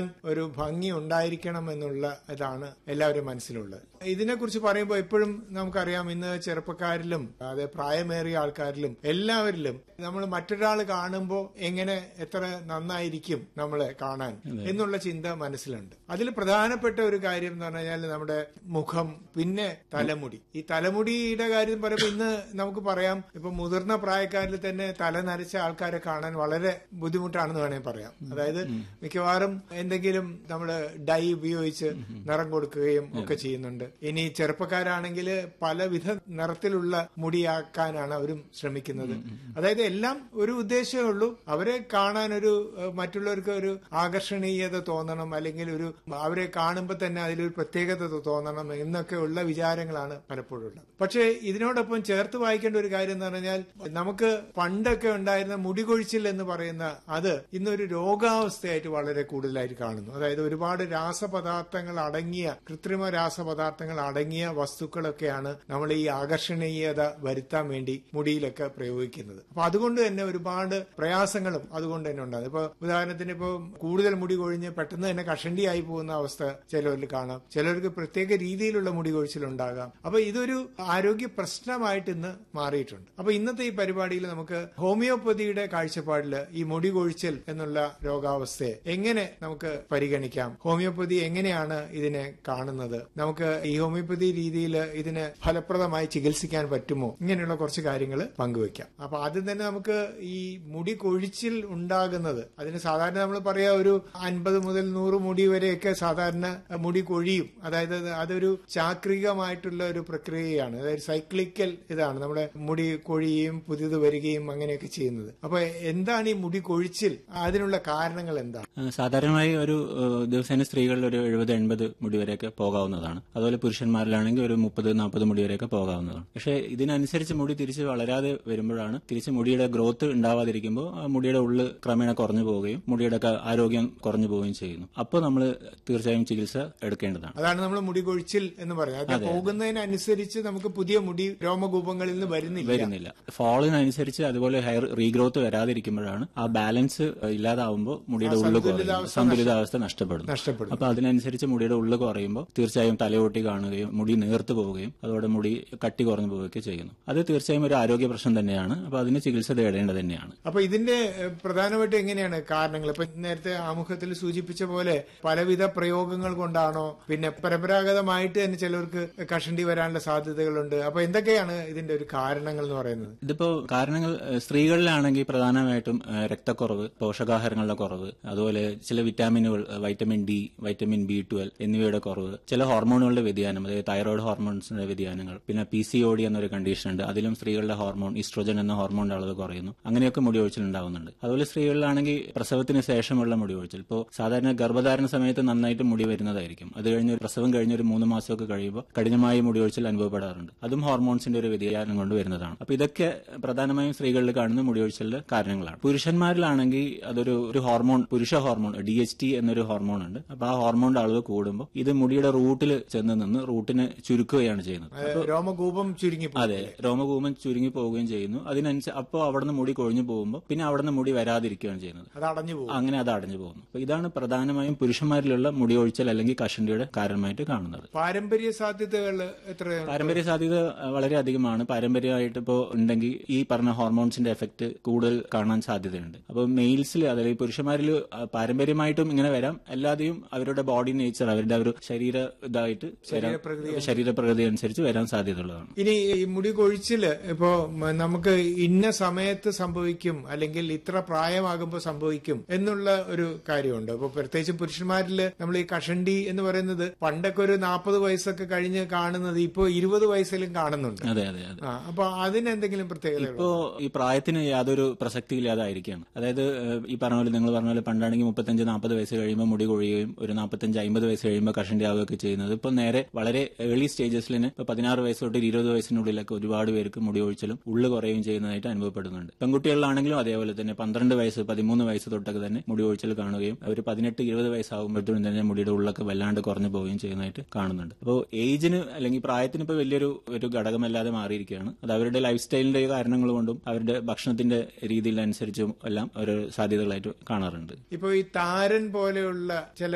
ഒരു ഭംഗി ഉണ്ടായിരിക്കണം എന്നുള്ള ഇതാണ് എല്ലാവരും മനസ്സിലുള്ളത് ഇതിനെക്കുറിച്ച് പറയുമ്പോൾ എപ്പോഴും നമുക്കറിയാം ഇന്ന് ചെറുപ്പക്കാരിലും അതെ പ്രായമേറിയ ആൾക്കാരിലും എല്ലാവരിലും നമ്മൾ മറ്റൊരാൾ കാണുമ്പോൾ എങ്ങനെ എത്ര നന്നായിരിക്കും നമ്മളെ കാണാൻ എന്നുള്ള ചിന്ത മനസ്സിലുണ്ട് അതിൽ പ്രധാനപ്പെട്ട ഒരു കാര്യം എന്ന് പറഞ്ഞാൽ നമ്മുടെ മുഖം പിന്നെ തലമുടി ഈ തലമുടിയുടെ കാര്യം പറയുമ്പോൾ ഇന്ന് നമുക്ക് പറയാം ഇപ്പൊ മുതിർന്ന പ്രായക്കാരിൽ തന്നെ തല നരച്ച ആൾക്കാരെ കാണാൻ വളരെ ബുദ്ധിമുട്ടാണെന്ന് വേണമെങ്കിൽ പറയാം അതായത് മിക്കവാറും എന്തെങ്കിലും നമ്മൾ ഡൈ ഉപയോഗിച്ച് നിറം കൊടുക്കുകയും ഒക്കെ ചെയ്യുന്നുണ്ട് ഇനി ചെറുപ്പക്കാരാണെങ്കിൽ പലവിധ നിറത്തിലുള്ള മുടിയാക്കാനാണ് അവരും ശ്രമിക്കുന്നത് അതായത് എല്ലാം ഒരു ഉദ്ദേശമേ ഉള്ളൂ അവരെ കാണാൻ ഒരു ഏഹ്, മറ്റുള്ളവർക്ക് ഒരു ആകർഷണീയത തോന്നണം അല്ലെങ്കിൽ ഒരു അവരെ കാണുമ്പോൾ തന്നെ അതിലൊരു പ്രത്യേകത തോന്നണം എന്നൊക്കെ ഉള്ള വിചാരങ്ങളാണ് പലപ്പോഴും ഉള്ളത് പക്ഷേ ഇതിനോടൊപ്പം ചേർത്ത് വായിക്കേണ്ട ഒരു കാര്യം എന്ന് പറഞ്ഞാൽ നമുക്ക് പണ്ടൊക്കെ ഉണ്ടായിരുന്ന മുടികൊഴിച്ചിൽ എന്ന് പറയുന്ന അത് ഇന്നൊരു രോഗാവസ്ഥയായിട്ട് വളരെ കൂടുതലായിട്ട് കാണുന്നു അതായത് ഒരുപാട് രാസപദാർത്ഥങ്ങൾ അടങ്ങിയ കൃത്രിമ രാസപദാർത്ഥങ്ങൾ അടങ്ങിയ വസ്തുക്കളൊക്കെയാണ് നമ്മൾ ഈ ആകർഷണീയത വരുത്താൻ വേണ്ടി മുടിയിലൊക്കെ പ്രയോഗിക്കുന്നത് അപ്പൊ അതുകൊണ്ട് തന്നെ ഒരുപാട് പ്രയാസങ്ങളും അതുകൊണ്ട് തന്നെ ഉണ്ടാകും ഇപ്പൊ ഉദാഹരണത്തിന് ഇപ്പോൾ കൂടുതൽ മുടി കൊഴിഞ്ഞ് പെട്ടെന്ന് തന്നെ കഷണ്ടിയായി പോകുന്ന അവസ്ഥ ചിലരിൽ കാണാം ചിലർക്ക് പ്രത്യേക രീതിയിലുള്ള മുടി കൊഴിച്ചിലുണ്ടാകാം അപ്പൊ ഇതൊരു ആരോഗ്യ പ്രശ്നമായിട്ട് ഇന്ന് മാറിയിട്ടുണ്ട് അപ്പൊ ഇന്നത്തെ ഈ പരിപാടിയിൽ നമുക്ക് ഹോമിയോപ്പതിയുടെ കാഴ്ചപ്പാടിൽ ഈ മുടി കൊഴിച്ചൽ എന്നുള്ള രോഗാവസ്ഥയെ എങ്ങനെ നമുക്ക് പരിഗണിക്കാം ഹോമിയോപ്പതി എങ്ങനെയാണ് ഇതിനെ കാണുന്നത് നമുക്ക് ഈ ഹോമിയോപ്പതി രീതിയിൽ ഇതിന് ഫലപ്രദമായി ചികിത്സിക്കാൻ പറ്റുമോ ഇങ്ങനെയുള്ള കുറച്ച് കാര്യങ്ങൾ പങ്കുവെക്കാം അപ്പൊ ആദ്യം തന്നെ നമുക്ക് ഈ മുടി കൊഴിച്ചിൽ ഉണ്ടാകുന്നത് അതിന് സാധാരണ നമ്മൾ പറയാ ഒരു അൻപത് മുതൽ നൂറ് മുടി വരെയൊക്കെ സാധാരണ മുടി കൊഴിയും അതായത് അത് അതൊരു ചാക്രികമായിട്ടുള്ള ഒരു പ്രക്രിയയാണ് അതായത് സൈക്ലിക്കൽ ഇതാണ് നമ്മുടെ മുടി കൊഴിയുകയും പുതിയത് വരികയും അങ്ങനെയൊക്കെ ചെയ്യുന്നത് അപ്പൊ എന്താണ് ഈ മുടി കൊഴിച്ചിൽ അതിനുള്ള കാരണങ്ങൾ എന്താണ് ആ, സാധാരണയായി ഒരു ഏഹ്, ദിവസേന സ്ത്രീകളിൽ ഒരു എഴുപത് എൺപത് മുടി വരെയൊക്കെ പോകാവുന്നതാണ് അതുപോലെ പുരുഷന്മാരിലാണെങ്കിൽ ഒരു മുപ്പത് നാൽപ്പത് മുടി വരെയൊക്കെ പോകാവുന്നതാണ് പക്ഷേ ഇതിനനുസരിച്ച് മുടി തിരിച്ച് വളരാതെ വരുമ്പോഴാണ് തിരിച്ച് മുടിയുടെ ഗ്രോത്ത് ഉണ്ടാവാതിരിക്കുമ്പോൾ ആ മുടിയുടെ ഉള്ള് ക്രമേണ കുറഞ്ഞു പോവുകയും മുടിയുടെ ഒക്കെ ആരോഗ്യം കുറഞ്ഞു പോവുകയും ചെയ്യുന്നു അപ്പോൾ നമ്മൾ തീർച്ചയായും ചികിത്സ എടുക്കേണ്ടതാണ് അതാണ് നമ്മൾ മുടി കൊഴിച്ചിൽ എന്ന് പറയുന്നത് അത് പോകുന്നതിനനുസരിച്ച് നമുക്ക് പുതിയ മുടി രോമകൂപങ്ങളിൽ നിന്ന് വരുന്നില്ല വരുന്നില്ല ഫോളിനനുസരിച്ച് അതുപോലെ ഹെയർ റീഗ്രോത്ത് വരാതിരിക്കുമ്പോഴാണ് ആ ബാലൻസ് ഇല്ലാതാവുമ്പോൾ മുടിയുടെ ഉള്ളു കുറയും സന്തുലിതാവസ്ഥ നഷ്ടപ്പെടുന്നു നഷ്ടപ്പെടും അപ്പൊ അതിനനുസരിച്ച് മുടിയുടെ ഉള്ളു കുറയുമ്പോൾ തീർച്ചയായും തലയോട്ടി കാണുകയും മുടി നേർത്ത് പോവുകയും അതോടെ മുടി കട്ടി കുറഞ്ഞു പോവുകയൊക്കെ ചെയ്യുന്നു അത് തീർച്ചയായും ഒരു ആരോഗ്യ പ്രശ്നം തന്നെയാണ് അപ്പൊ അതിന് ചികിത്സ തേടേണ്ടത് തന്നെയാണ് അപ്പൊ ഇതിന്റെ ഏഹ്, പ്രധാനമായിട്ടും എങ്ങനെയാണ് കാരണങ്ങൾ ഇപ്പൊ നേരത്തെ ആമുഖത്തിൽ സൂചിപ്പിച്ച പോലെ പലവിധ പ്രയോഗങ്ങൾ കൊണ്ടാണോ പിന്നെ പരമ്പരാഗതമായിട്ട് തന്നെ ചിലർക്ക് കഷണ്ടി വരാനുള്ള സാധ്യതകളുണ്ട് അപ്പൊ എന്തൊക്കെയാണ് ഇതിന്റെ ഒരു കാരണങ്ങൾ എന്ന് പറയുന്നത് ഇതിപ്പോ കാരണങ്ങൾ ഏഹ്, സ്ത്രീകളിലാണെങ്കിൽ പ്രധാനമായിട്ടും ഏഹ്, രക്തക്കുറവ് പോഷകാഹാരങ്ങളുടെ കുറവ് അതുപോലെ ചില വിറ്റാമിനുകൾ ഏഹ്, vitamin D vitamin B twelve എന്നിവയുടെ കുറവ് ചില ഹോർമോണുകളുടെ വ്യതിയാനം അതായത് തൈറോയ്ഡ് ഹോർമോൺസിന്റെ വ്യതിയാനങ്ങൾ പിന്നെ പി സി ഒ ഡി എന്നൊരു കണ്ടീഷൻ ഉണ്ട് അതിലും സ്ത്രീകളുടെ ഹോർമോൺ ഈസ്ട്രോജൻ എന്ന ഹോർമോണിന്റെ അളവ് കുറയുന്നു അങ്ങനെയൊക്കെ മുടി ഒഴിച്ചിൽ ഉണ്ടാവുന്നുണ്ട് അതുപോലെ സ്ത്രീകളിലാണെങ്കിൽ പ്രസവത്തിന് ശേഷമുള്ള മുടി ഒഴിച്ചിൽ ഇപ്പോൾ സാധാരണ ഗർഭധാരണ സമയത്ത് നന്നായിട്ട് മുടി വരുന്നതായിരിക്കും അത് കഴിഞ്ഞ് ഒരു പ്രസവം കഴിഞ്ഞ് ഒരു മൂന്ന് മാസമൊക്കെ കഴിയുമ്പോൾ കഠിനമായ മുടി ഒഴിച്ചിൽ അനുഭവപ്പെടാറുണ്ട് അതും ഹോർമോൺസിന്റെ ഒരു വ്യതിയാനം കൊണ്ട് വരുന്നതാണ് അപ്പൊ ഇതൊക്കെ പ്രധാനമായും സ്ത്രീകളിൽ കാണുന്ന മുടി ഒഴിച്ചിലിന്റെ കാരണങ്ങളാണ് പുരുഷന്മാരിലാണെങ്കിൽ അതൊരു ഒരു ഹോർമോൺ പുരുഷ ഹോർമോൺ ഡി എച്ച് ടി എന്നൊരു ഹോർമോൺ ഉണ്ട് അപ്പൊ ആ ഹോർമോണിന്റെ അളവ് കൂടുമ്പോൾ ഇത് മുടിയുടെ റൂട്ടിൽ ചെന്ന് നിന്ന് റൂട്ടിനെ ചുരുക്കുകയാണ് ചെയ്യുന്നത് ഏഹ്, രോമകൂപം ചുരുങ്ങി പോകും. അതെ രോമകൂമൻ ചുരുങ്ങി പോവുകയും ചെയ്യുന്നു അതിനനുസരിച്ച് അപ്പോൾ അവിടുന്ന് മുടി കൊഴിഞ്ഞു പോകുമ്പോൾ പിന്നെ അവിടുന്ന് മുടി വരാതിരിക്കുകയാണ് ചെയ്യുന്നത് അത് അടഞ്ഞു പോകും അങ്ങനെ അത് അടഞ്ഞു പോകുന്നു അപ്പൊ ഇതാണ് പ്രധാനമായും പുരുഷന്മാരിലുള്ള മുടി ഒഴിച്ചൽ അല്ലെങ്കിൽ കഷണ്ടിയുടെ കാരണമായിട്ട് കാണുന്നത് പാരമ്പര്യ സാധ്യതകൾ എത്ര പാരമ്പര്യ സാധ്യത അഹ്, വളരെ അധികമാണ് പാരമ്പര്യമായിട്ട് ഇപ്പോൾ ഉണ്ടെങ്കിൽ ഈ പറഞ്ഞ ഹോർമോൺസിന്റെ എഫക്ട് കൂടുതൽ കാണാൻ സാധ്യതയുണ്ട് അപ്പോൾ മെയിൽസിൽ അതായത് പുരുഷന്മാരിൽ അഹ്, പാരമ്പര്യമായിട്ടും ഇങ്ങനെ വരാം അല്ലാതെയും അവരുടെ ബോഡി നേച്ചർ അവരുടെ ആ ഒരു ശരീര ഇതായിട്ട് വരാൻ ശരീരപ്രകൃതി അനുസരിച്ച് വരാൻ സാധ്യതയുള്ളതാണ് ഇനി ഈ മുടി കൊഴിച്ചില് ഇപ്പോ മ- നമുക്ക് ഇന്ന സമയത്ത് സംഭവിക്കും അല്ലെങ്കിൽ ഇത്ര പ്രായമാകുമ്പോൾ സംഭവിക്കും എന്നുള്ള ഒരു കാര്യമുണ്ട് അപ്പൊ പ്രത്യേകിച്ച് പുരുഷന്മാരിൽ നമ്മൾ ഈ കഷണ്ടി എന്ന് പറയുന്നത് പണ്ടൊക്കെ ഒരു നാൽപ്പത് വയസ്സൊക്കെ കഴിഞ്ഞ് കാണുന്നത് ഇപ്പോ ഇരുപത് വയസ്സിലും കാണുന്നുണ്ട് അതെ അതെ അതെ ആ അപ്പൊ അതിനെന്തെങ്കിലും പ്രത്യേകത ഇപ്പോ ഈ പ്രായത്തിന് യാതൊരു പ്രസക്തി ഇല്ലാതായിരിക്കുകയാണ് അതായത് ഏഹ്, ഈ പറഞ്ഞ പോലെ നിങ്ങൾ പറഞ്ഞ പോലെ പണ്ടാണെങ്കിൽ മുപ്പത്തഞ്ച് നാൽപ്പത് വയസ്സ് കഴിയുമ്പോൾ മുടി കൊഴിയുകയും ഒരു നാൽപ്പത്തഞ്ച് അമ്പത് വയസ്സ് കഴിയുമ്പോൾ കഷണ്ടി ആവുകയൊക്കെ ചെയ്യുന്നത് ഇപ്പൊ നേരെ വളരെ ഏർലി സ്റ്റേജസിൽ ഇപ്പൊ പതിനാറ് വയസ്സ് തൊട്ട് ഇരുപത് വയസ്സിനുള്ളിലൊക്കെ ഒരുപാട് പേർക്ക് മുടി ഒഴിച്ചലും ഉള്ളു കുറയുകയും ചെയ്യുന്നതായിട്ട് അനുഭവപ്പെടുന്നുണ്ട് പെൺകുട്ടികളിലാണെങ്കിലും അതേപോലെ തന്നെ പന്ത്രണ്ട് വയസ്സ് പതിമൂന്ന് വയസ്സ് തൊട്ടൊക്കെ തന്നെ മുടി ഒഴിച്ചൽ കാണുകയും അവർ പതിനെട്ട് ഇരുപത് വയസ്സാകുമ്പോഴത്തേക്കും തന്നെ മുടിയുടെ ഉള്ളൊക്കെ വല്ലാണ്ട് കുറഞ്ഞു പോവുകയും ചെയ്യുന്നതായിട്ട് കാണുന്നുണ്ട് അപ്പോൾ ഏജിന് അല്ലെങ്കിൽ പ്രായത്തിന് ഇപ്പോൾ വലിയൊരു ഒരു ഘടകമല്ലാതെ മാറിയിരിക്കുകയാണ് അത് അവരുടെ ലൈഫ് സ്റ്റൈലിന്റെ കാരണങ്ങൾ കൊണ്ടും അവരുടെ ഭക്ഷണത്തിന്റെ രീതിയിലനുസരിച്ചും എല്ലാം ഒരു സാധ്യതകളായിട്ട് കാണാറുണ്ട് ഇപ്പൊ ഈ താരൻ പോലെയുള്ള ചില